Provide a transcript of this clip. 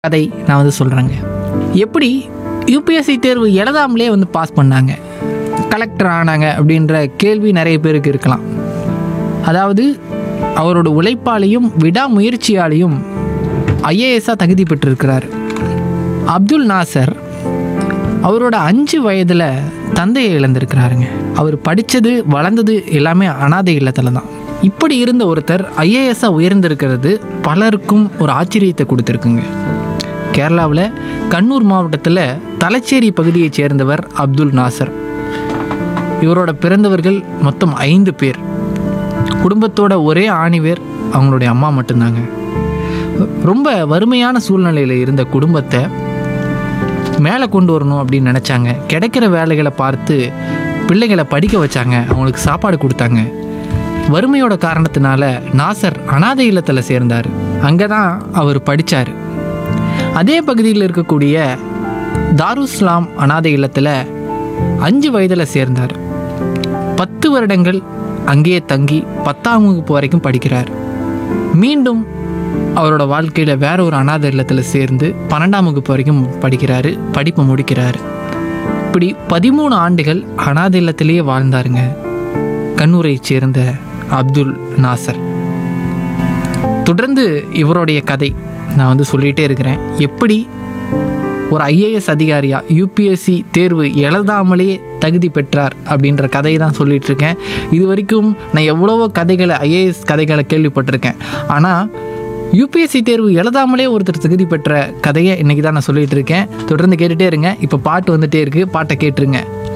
கதை நான் வந்து சொல்கிறேங்க எப்படி யூபிஎஸ்சி தேர்வு எழுதாமலே வந்து பாஸ் பண்ணாங்க கலெக்டர் ஆனாங்க அப்படின்ற கேள்வி நிறைய பேருக்கு இருக்கலாம் அதாவது அவரோட உழைப்பாலையும் விடாமுயற்சியாலையும் ஐஏஎஸ்ஸாக தகுதி பெற்றிருக்கிறார் அப்துல் நாசர் அவரோட அஞ்சு வயதில் தந்தையை இழந்திருக்கிறாருங்க அவர் படித்தது வளர்ந்தது எல்லாமே அனாதை இல்லத்தில் தான் இப்படி இருந்த ஒருத்தர் ஐஏஎஸ்ஸாக உயர்ந்திருக்கிறது பலருக்கும் ஒரு ஆச்சரியத்தை கொடுத்துருக்குங்க கேரளாவில் கண்ணூர் மாவட்டத்தில் தலச்சேரி பகுதியைச் சேர்ந்தவர் அப்துல் நாசர் இவரோட பிறந்தவர்கள் மொத்தம் ஐந்து பேர் குடும்பத்தோட ஒரே ஆணிவேர் அவங்களுடைய அம்மா மட்டும்தாங்க ரொம்ப வறுமையான சூழ்நிலையில் இருந்த குடும்பத்தை மேலே கொண்டு வரணும் அப்படின்னு நினச்சாங்க கிடைக்கிற வேலைகளை பார்த்து பிள்ளைகளை படிக்க வச்சாங்க அவங்களுக்கு சாப்பாடு கொடுத்தாங்க வறுமையோட காரணத்தினால நாசர் அனாதை இல்லத்தில் சேர்ந்தார் அங்கே தான் அவர் படித்தார் அதே பகுதியில் இருக்கக்கூடிய தாருஸ்லாம் அனாதை இல்லத்தில் அஞ்சு வயதில் சேர்ந்தார் பத்து வருடங்கள் அங்கேயே தங்கி பத்தாம் வகுப்பு வரைக்கும் படிக்கிறார் மீண்டும் அவரோட வாழ்க்கையில் வேற ஒரு அனாதை இல்லத்தில் சேர்ந்து பன்னெண்டாம் வகுப்பு வரைக்கும் படிக்கிறாரு படிப்பை முடிக்கிறாரு இப்படி பதிமூணு ஆண்டுகள் அனாதை இல்லத்திலேயே வாழ்ந்தாருங்க கண்ணூரைச் சேர்ந்த அப்துல் நாசர் தொடர்ந்து இவருடைய கதை நான் வந்து சொல்லிகிட்டே இருக்கிறேன் எப்படி ஒரு ஐஏஎஸ் அதிகாரியா யூபிஎஸ்சி தேர்வு எழுதாமலே தகுதி பெற்றார் அப்படின்ற கதையை தான் சொல்லிட்டு இருக்கேன் இது வரைக்கும் நான் எவ்வளவோ கதைகளை ஐஏஎஸ் கதைகளை கேள்விப்பட்டிருக்கேன் ஆனால் யூபிஎஸ்சி தேர்வு எழுதாமலே ஒருத்தர் தகுதி பெற்ற கதையை இன்னைக்கு தான் நான் சொல்லிட்டு இருக்கேன் தொடர்ந்து கேட்டுட்டே இருங்க இப்போ பாட்டு வந்துட்டே இருக்கு பாட்டை கேட்டுருங்க